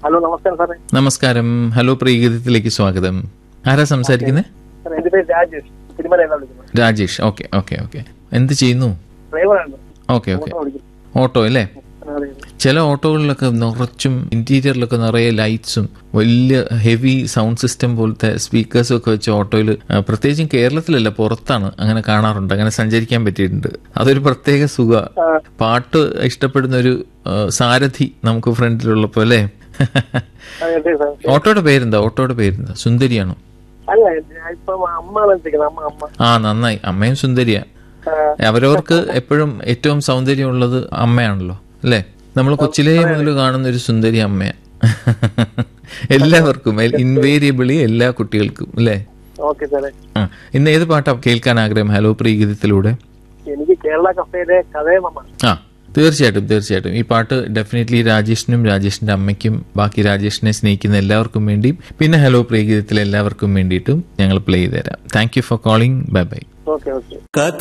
Hello നമസ്കാരം സാറേ നമസ്കാരം ഹലോ പ്രീഗീതത്തിലേക്ക് സ്വാഗതം ആരാ സംസാരിക്കുന്നത് സാർ എന്റെ പേര് രാജേഷ് തിരുമലയാണ് വിളിക്കുന്നത് രാജേഷ് ഓക്കെ ഓക്കെ ഓക്കെ എന്ത് ചെയ്യുന്നു ഡ്രൈവറാണ് ഓക്കെ ഓക്കെ ഓട്ടോ ഓടിക്കുന്നത് ഓട്ടോ അല്ലേ അതെ, അതെ. ചില ഓട്ടോകളിലൊക്കെ നിറച്ചും ഇന്റീരിയറിലൊക്കെ നിറയെ ലൈറ്റ്സും വലിയ ഹെവി സൗണ്ട് സിസ്റ്റം പോലത്തെ സ്പീക്കേഴ്സും ഒക്കെ വെച്ച ഓട്ടോയിൽ പ്രത്യേകിച്ചും കേരളത്തിലല്ല പുറത്താണ് അങ്ങനെ കാണാറുണ്ട് അങ്ങനെ സഞ്ചരിക്കാൻ പറ്റിയിട്ടുണ്ട് അതൊരു പ്രത്യേക സുഖ ആ, പാട്ട് ഇഷ്ടപ്പെടുന്ന ഒരു ആ, സാരഥി നമുക്ക് ഫ്രണ്ടിലുള്ളപ്പോ അല്ലേ അതെ, അതെ സാർ ഓട്ടോയുടെ പേരെന്താ ഓട്ടോയുടെ പേരെന്താ സുന്ദരിയാണോ അല്ല ഞാൻ ഇപ്പം അമ്മയാണ് വിളിച്ചിരിക്കുന്നത് അമ്മ അമ്മ ആ നന്നായി അമ്മയും സുന്ദരിയാ ആ, അവരവർക്ക് എപ്പോഴും ഏറ്റവും സൗന്ദര്യമുള്ളത് അമ്മയാണല്ലോ അല്ലേ നമ്മൾ കൊച്ചിലേ മുതൽ കാണുന്ന ഒരു സുന്ദരി അമ്മയാ എല്ലാവർക്കും ഇൻവേരിയബിളി എല്ലാ കുട്ടികൾക്കും അല്ലേ ഓക്കെ സാറേ ആ ഇന്ന് ഏത് പാട്ടാ കേൾക്കാൻ ആഗ്രഹം ഹലോ പ്രീഗീതത്തിലൂടെ എനിക്ക് കേരള കഫേയിലെ കഥയമമ്മ ആ തീർച്ചയായിട്ടും തീർച്ചയായിട്ടും ഈ പാട്ട് ഡെഫിനറ്റ്ലി രാജേഷിനും രാജേഷിന്റെ അമ്മയ്ക്കും ബാക്കി രാജേഷിനെ സ്നേഹിക്കുന്ന എല്ലാവർക്കും വേണ്ടിയും പിന്നെ ഹലോ പ്രീഗീതത്തിലെ എല്ലാവർക്കും വേണ്ടിയിട്ടും ഞങ്ങൾ പ്ലേ ചെയ്ത് തരാം thank you for calling bye bye okay okay കഥ